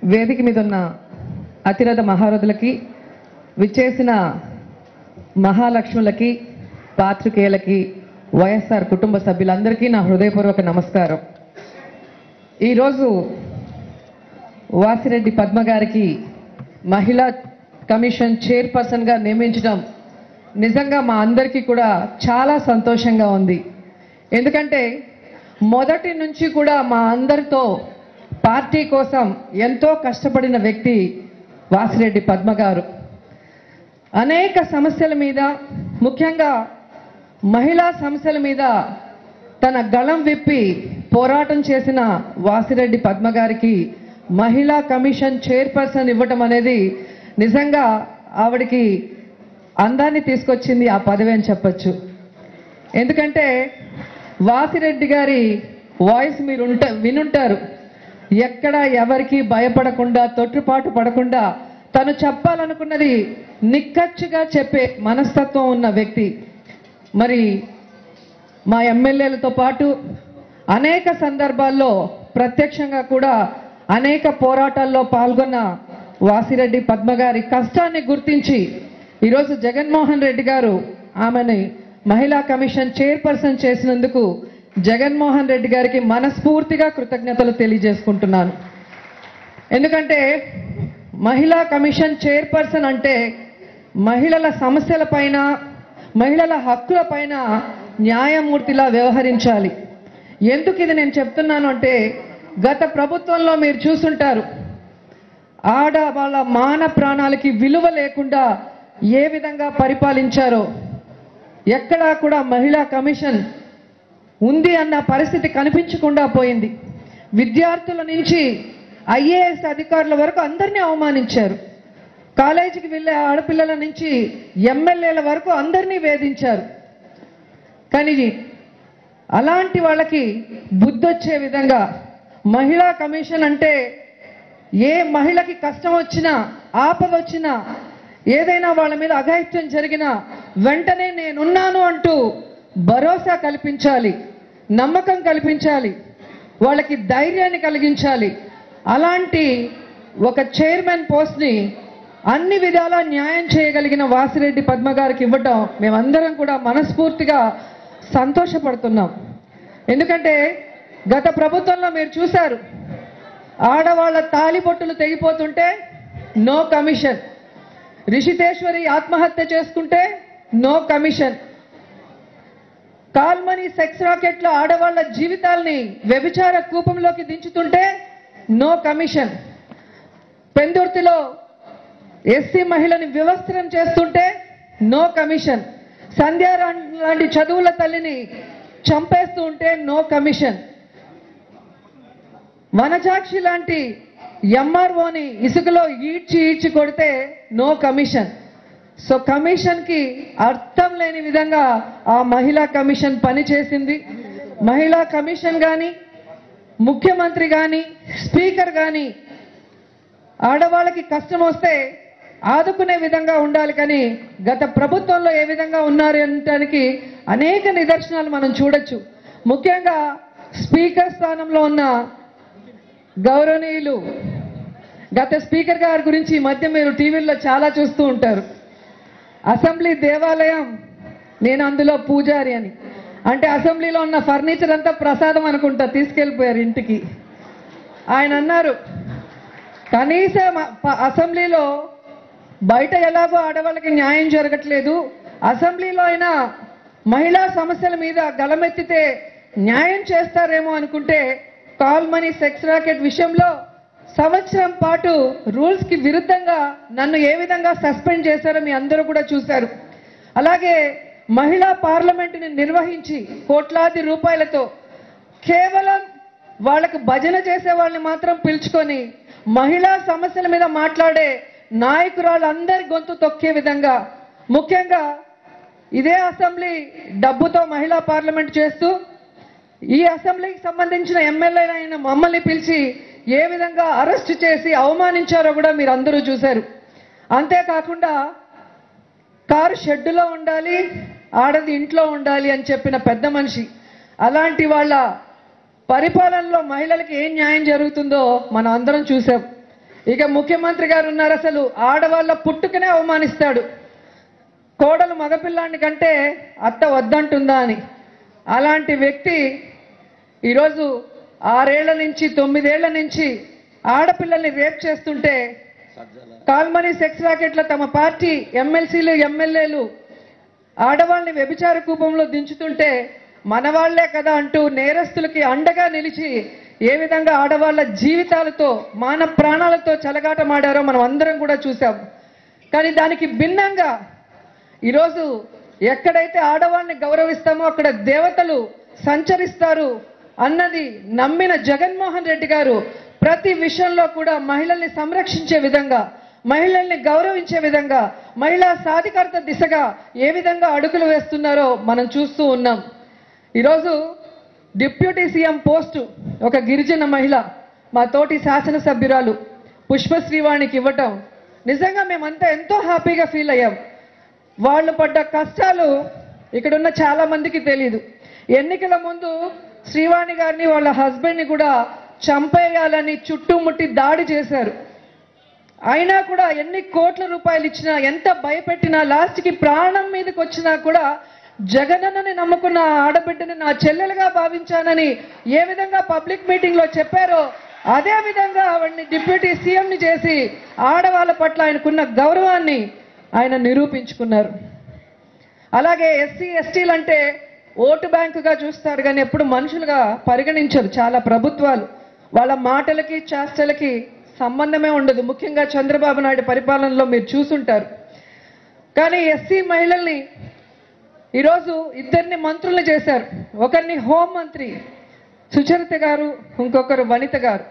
వేదిక మీద ఉన్న అతిరథ మహారథులకి విచ్చేసిన మహాలక్ష్ములకి పాత్రికేయులకి వైఎస్ఆర్ కుటుంబ సభ్యులందరికీ నా హృదయపూర్వక నమస్కారం ఈరోజు వాసిరెడ్డి పద్మ గారికి మహిళా కమిషన్ చైర్పర్సన్గా నియమించడం నిజంగా మా అందరికీ కూడా చాలా సంతోషంగా ఉంది ఎందుకంటే మొదటి నుంచి కూడా మా అందరితో పార్టీ కోసం ఎంతో కష్టపడిన వ్యక్తి వాసిరెడ్డి పద్మ గారు అనేక సమస్యల మీద ముఖ్యంగా మహిళా సమస్యల మీద తన గళం విప్పి పోరాటం చేసిన వాసిరెడ్డి పద్మ గారికి మహిళా కమిషన్ చైర్పర్సన్ ఇవ్వటం అనేది నిజంగా ఆవిడకి అందాన్ని తీసుకొచ్చింది ఆ పదవి అని చెప్పచ్చు ఎందుకంటే వాసిరెడ్డి గారి వాయిస్ మీరు ఉంట వినుంటారు ఎక్కడ ఎవరికి భయపడకుండా తొట్టుపాటు పడకుండా తను చెప్పాలనుకున్నది నిక్కచ్చుగా చెప్పే మనస్తత్వం ఉన్న వ్యక్తి మరి మా ఎమ్మెల్యేలతో పాటు అనేక సందర్భాల్లో ప్రత్యక్షంగా కూడా అనేక పోరాటాల్లో పాల్గొన్న వాసిరెడ్డి పద్మ గారి కష్టాన్ని గుర్తించి ఈరోజు జగన్మోహన్ రెడ్డి గారు ఆమెని మహిళా కమిషన్ చైర్పర్సన్ చేసినందుకు జగన్మోహన్ రెడ్డి గారికి మనస్ఫూర్తిగా కృతజ్ఞతలు తెలియజేసుకుంటున్నాను ఎందుకంటే మహిళా కమిషన్ చైర్పర్సన్ అంటే మహిళల సమస్యలపైన మహిళల హక్కులపైన న్యాయమూర్తిలా వ్యవహరించాలి ఎందుకు ఇది నేను చెప్తున్నాను అంటే గత ప్రభుత్వంలో మీరు చూసుంటారు ఆడ వాళ్ళ మాన ప్రాణాలకి విలువ లేకుండా ఏ విధంగా పరిపాలించారో ఎక్కడా కూడా మహిళా కమిషన్ ఉంది అన్న పరిస్థితి కనిపించకుండా పోయింది విద్యార్థుల నుంచి ఐఏఎస్ అధికారుల వరకు అందరినీ అవమానించారు కాలేజీకి వెళ్ళే ఆడపిల్లల నుంచి ఎమ్మెల్యేల వరకు అందరినీ వేధించారు కానీ అలాంటి వాళ్ళకి బుద్ధొచ్చే విధంగా మహిళా కమిషన్ అంటే ఏ మహిళకి కష్టం వచ్చినా ఆపద వచ్చినా ఏదైనా వాళ్ళ మీద అఘాయిత్యం జరిగినా వెంటనే నేనున్నాను అంటూ భరోసా కల్పించాలి నమ్మకం కల్పించాలి వాళ్ళకి ధైర్యాన్ని కలిగించాలి అలాంటి ఒక చైర్మన్ పోస్ట్ని అన్ని విధాలా న్యాయం చేయగలిగిన వాసిరెడ్డి పద్మ గారికి ఇవ్వటం మేమందరం కూడా మనస్ఫూర్తిగా సంతోషపడుతున్నాం ఎందుకంటే గత ప్రభుత్వంలో మీరు చూశారు ఆడవాళ్ళ తాలిబొట్టులు తెగిపోతుంటే నో కమిషన్ రిషితేశ్వరి ఆత్మహత్య చేసుకుంటే నో కమిషన్ కాల్మనీ సెక్స్ రాకెట్లో ఆడవాళ్ళ జీవితాల్ని వ్యభిచార కూపంలోకి దించుతుంటే నో కమిషన్ పెందుర్తిలో ఎస్సీ మహిళని వివస్త్రం చేస్తుంటే నో కమిషన్ సంధ్యా లాంటి చదువుల తల్లిని చంపేస్తూ ఉంటే నో కమిషన్ వనజాక్షి లాంటి ఎంఆర్ఓని ఇసుకలో ఈడ్చి ఈడ్చి కొడితే నో కమిషన్ సో కమిషన్ కి అర్థం లేని విధంగా ఆ మహిళా కమిషన్ పనిచేసింది మహిళా కమిషన్ కానీ ముఖ్యమంత్రి కానీ స్పీకర్ కానీ ఆడవాళ్ళకి కష్టం వస్తే ఆదుకునే విధంగా ఉండాలి కానీ గత ప్రభుత్వంలో ఏ విధంగా ఉన్నారు అనటానికి అనేక నిదర్శనాలు మనం చూడొచ్చు ముఖ్యంగా స్పీకర్ స్థానంలో ఉన్న గౌరవనీయులు గత స్పీకర్ గారి గురించి ఈ మధ్య మీరు టీవీల్లో చాలా చూస్తూ ఉంటారు అసెంబ్లీ దేవాలయం నేను అందులో పూజారి అని అంటే అసెంబ్లీలో ఉన్న ఫర్నిచర్ అంతా ప్రసాదం అనుకుంటా తీసుకెళ్ళిపోయారు ఇంటికి ఆయన అన్నారు కనీసం ప- అసెంబ్లీలో బయట ఎలాగో ఆడవాళ్ళకి న్యాయం జరగట్లేదు అసెంబ్లీలో అయినా మహిళా సమస్యల మీద గలమెత్తితే న్యాయం చేస్తారేమో అనుకుంటే కాల్ మనీ సెక్స్ రాకెట్ విషయంలో సంవత్సరం పాటు రూల్స్ కి విరుద్ధంగా నన్ను ఏ విధంగా సస్పెండ్ చేశారో మీ అందరూ కూడా చూశారు అలాగే మహిళా పార్లమెంటుని నిర్వహించి కోట్లాది రూపాయలతో కేవలం వాళ్ళకు భజన చేసే వాళ్ళని మాత్రం పిలుచుకొని మహిళా సమస్యల మీద మాట్లాడే నాయకురాలు అందరి గొంతు తొక్కే విధంగా ముఖ్యంగా ఇదే అసెంబ్లీ డబ్బుతో మహిళా పార్లమెంట్ చేస్తూ ఈ అసెంబ్లీకి సంబంధించిన ఎమ్మెల్యే అయిన మమ్మల్ని పిలిచి ఏ విధంగా అరెస్ట్ చేసి అవమానించారో కూడా మీరు అందరూ చూశారు అంతేకాకుండా కారు షెడ్డులో ఉండాలి ఆడది ఇంట్లో ఉండాలి అని చెప్పిన పెద్ద మనిషి అలాంటి వాళ్ళ పరిపాలనలో మహిళలకు ఏం న్యాయం జరుగుతుందో మనం అందరం చూసాం ఇక ముఖ్యమంత్రి గారు ఉన్నారు అసలు ఆడవాళ్ళ పుట్టుకనే అవమానిస్తాడు కోడలు మగపిల్లాన్ని కంటే అత్త వద్దంటుందా అని అలాంటి వ్యక్తి ఈరోజు ఆరేళ్ల నుంచి తొమ్మిదేళ్ల నుంచి ఆడపిల్లల్ని రేప్ చేస్తుంటే కాల్మనీ సెక్స్ రాకెట్ల తమ పార్టీ ఎమ్మెల్సీలు ఎమ్మెల్యేలు ఆడవాళ్ళని వ్యభిచార కూపంలో దించుతుంటే మనవాళ్లే కదా అంటూ నేరస్తులకి అండగా నిలిచి ఏ విధంగా ఆడవాళ్ళ జీవితాలతో మాన ప్రాణాలతో చెలగాటమాడారో మనం అందరం కూడా చూసాం కానీ దానికి భిన్నంగా ఈరోజు ఎక్కడైతే ఆడవాళ్ళని గౌరవిస్తామో అక్కడ దేవతలు సంచరిస్తారు అన్నది నమ్మిన జగన్మోహన్ రెడ్డి గారు ప్రతి విషయంలో కూడా మహిళల్ని సంరక్షించే విధంగా మహిళల్ని గౌరవించే విధంగా మహిళా సాధికారత దిశగా ఏ విధంగా అడుగులు వేస్తున్నారో మనం చూస్తూ ఉన్నాం ఈరోజు డిప్యూటీ సీఎం పోస్టు ఒక గిరిజన మహిళ మా తోటి శాసనసభ్యురాలు పుష్పశ్రీవాణికి ఇవ్వటం నిజంగా మేమంతా ఎంతో హ్యాపీగా ఫీల్ అయ్యాం వాళ్ళు పడ్డ కష్టాలు ఇక్కడున్న చాలా మందికి తెలియదు ఎన్నికల ముందు శ్రీవాణి గారిని వాళ్ళ హస్బెండ్ని కూడా చంపేయాలని చుట్టుముట్టి దాడి చేశారు అయినా కూడా ఎన్ని కోట్ల రూపాయలు ఇచ్చినా ఎంత భయపెట్టినా లాస్ట్కి ప్రాణం మీదకి వచ్చినా కూడా జగనన్నని నమ్ముకున్న ఆ ఆడబిడ్డని నా చెల్లెలుగా భావించానని ఏ విధంగా పబ్లిక్ మీటింగ్ లో చెప్పారో అదే విధంగా ఆవిడ్ని డిప్యూటీ సీఎంని చేసి ఆడవాళ్ళ పట్ల ఆయనకున్న గౌరవాన్ని ఆయన నిరూపించుకున్నారు అలాగే ఎస్సీ ఎస్టీలు అంటే ఓటు బ్యాంకుగా చూస్తారు కానీ ఎప్పుడు మనుషులుగా పరిగణించరు చాలా ప్రభుత్వాలు వాళ్ళ మాటలకి చేష్టలకి సంబంధమే ఉండదు ముఖ్యంగా చంద్రబాబు నాయుడు పరిపాలనలో మీరు చూసుంటారు కానీ ఎస్సీ మహిళల్ని ఈరోజు ఇద్దరిని మంత్రులు చేశారు ఒకరిని హోంమంత్రి సుచరిత గారు ఇంకొకరు వనిత గారు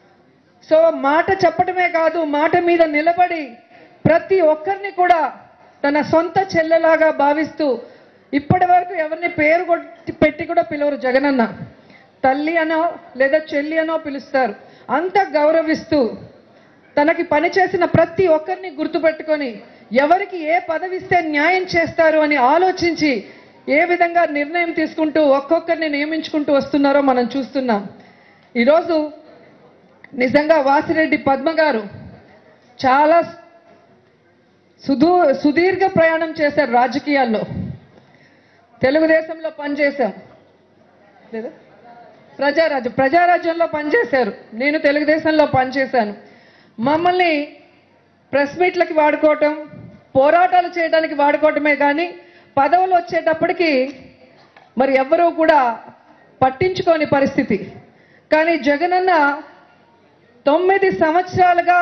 సో మాట చెప్పడమే కాదు మాట మీద నిలబడి ప్రతి ఒక్కరిని కూడా తన సొంత చెల్లెలాగా భావిస్తూ ఇప్పటి వరకు ఎవరిని పేరు కొట్టి- పెట్టి కూడా పిలవరు జగనన్న తల్లి అనో లేదా చెల్లి అనో పిలుస్తారు అంత గౌరవిస్తూ తనకి పనిచేసిన ప్రతి ఒక్కరిని గుర్తుపెట్టుకొని ఎవరికి ఏ పదవి ఇస్తే న్యాయం చేస్తారు అని ఆలోచించి ఏ విధంగా నిర్ణయం తీసుకుంటూ ఒక్కొక్కరిని నియమించుకుంటూ వస్తున్నారో మనం చూస్తున్నాం ఈరోజు నిజంగా వాసిరెడ్డి పద్మ గారు చాలా సుదూ సుదీర్ఘ ప్రయాణం చేశారు రాజకీయాల్లో తెలుగుదేశంలో పనిచేశాం లేదా ప్రజారాజ్యం ప్రజారాజ్యంలో పనిచేశారు నేను తెలుగుదేశంలో పనిచేశాను మమ్మల్ని ప్రెస్ మీట్లకి వాడుకోవటం పోరాటాలు చేయడానికి వాడుకోవటమే కానీ పదవులు వచ్చేటప్పటికి మరి ఎవ్వరూ కూడా పట్టించుకోని పరిస్థితి కానీ జగనన్న తొమ్మిది సంవత్సరాలుగా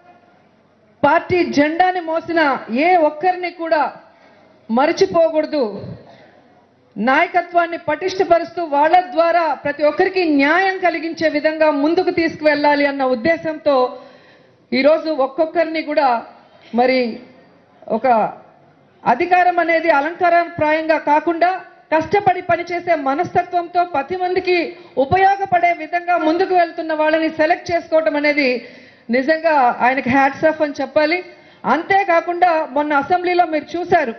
పార్టీ జెండాని మోసిన ఏ ఒక్కరిని కూడా మరిచిపోకూడదు నాయకత్వాన్ని పటిష్టపరుస్తూ వాళ్ళ ద్వారా ప్రతి ఒక్కరికి న్యాయం కలిగించే విధంగా ముందుకు తీసుకువెళ్ళాలి అన్న ఉద్దేశంతో ఈరోజు ఒక్కొక్కరిని కూడా మరి ఒక అధికారం అనేది అలంకారప్రాయంగా కాకుండా కష్టపడి పనిచేసే మనస్తత్వంతో పది మందికి ఉపయోగపడే విధంగా ముందుకు వెళ్తున్న వాళ్ళని సెలెక్ట్ చేసుకోవటం అనేది నిజంగా ఆయనకి హ్యాట్స్ ఆఫ్ అని చెప్పాలి అంతేకాకుండా మొన్న అసెంబ్లీలో మీరు చూశారు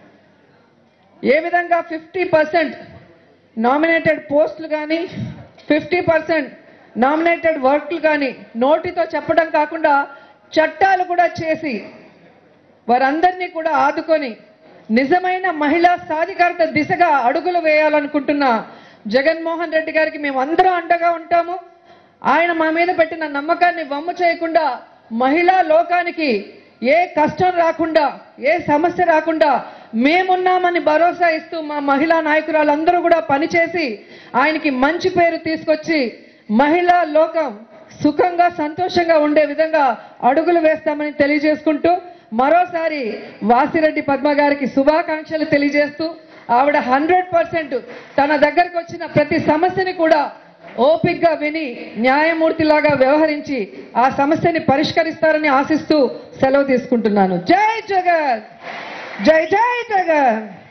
ఏ విధంగా ఫిఫ్టీ పర్సెంట్ నామినేటెడ్ పోస్టులు కానీ ఫిఫ్టీ పర్సెంట్ నామినేటెడ్ వర్క్లు కానీ నోటితో చెప్పడం కాకుండా చట్టాలు కూడా చేసి వారందరినీ కూడా ఆదుకొని నిజమైన మహిళా సాధికారత దిశగా అడుగులు వేయాలనుకుంటున్న జగన్మోహన్ రెడ్డి గారికి మేము అందరం అండగా ఉంటాము ఆయన మా మీద పెట్టిన నమ్మకాన్ని వమ్ము చేయకుండా మహిళా లోకానికి ఏ కష్టం రాకుండా ఏ సమస్య రాకుండా మేమున్నామని భరోసా ఇస్తూ మా మహిళా నాయకురాలందరూ కూడా పనిచేసి ఆయనకి మంచి పేరు తీసుకొచ్చి మహిళా లోకం సుఖంగా సంతోషంగా ఉండే విధంగా అడుగులు వేస్తామని తెలియజేసుకుంటూ మరోసారి వాసిరెడ్డి పద్మ గారికి శుభాకాంక్షలు తెలియజేస్తూ ఆవిడ హండ్రెడ్ పర్సెంట్ తన దగ్గరకు వచ్చిన ప్రతి సమస్యని కూడా ఓపిగ్గా విని న్యాయమూర్తిలాగా వ్యవహరించి ఆ సమస్యని పరిష్కరిస్తారని ఆశిస్తూ సెలవు తీసుకుంటున్నాను జై జగన్ జై జై జగన్